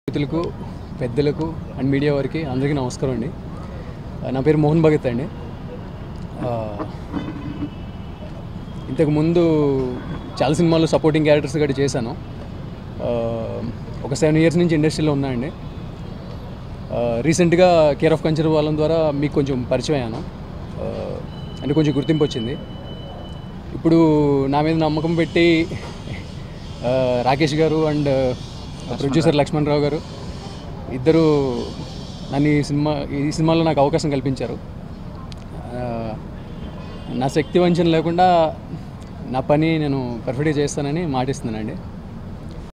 రైతులకు పెద్దలకు and media వారికి అందరికీ నమస్కారం అండి నా పేరు మోహన్ భగత్ అండి ఆ, ఇంతకు ముందు చాలా సినిమాల్లో సపోర్టింగ్ క్యారెక్టర్స్ గట్టి చేశాను ఆ, ఒక సెవెన్ ఇయర్స్ నుంచి ఇండస్ట్రీలో ఉన్నా అండి రీసెంట్గా కేర్ ఆఫ్ కల్చర్ వాళ్ళ ద్వారా మీకు కొంచెం పరిచయం అయ్యాను ఆ, అంటే కొంచెం గుర్తింపు వచ్చింది ఇప్పుడు నా మీద నమ్మకం పెట్టి ఆ, రాకేష్ గారు అండ్ ప్రొడ్యూసర్ లక్ష్మణ్ రావు గారు ఇద్దరు నన్ను ఈ సినిమా ఈ సినిమాలో నాకు అవకాశం కల్పించారు ఆ, నా శక్తి వంచన లేకుండా నా పని నేను పర్ఫెక్ట్గా చేస్తానని మాటిస్తున్నానండి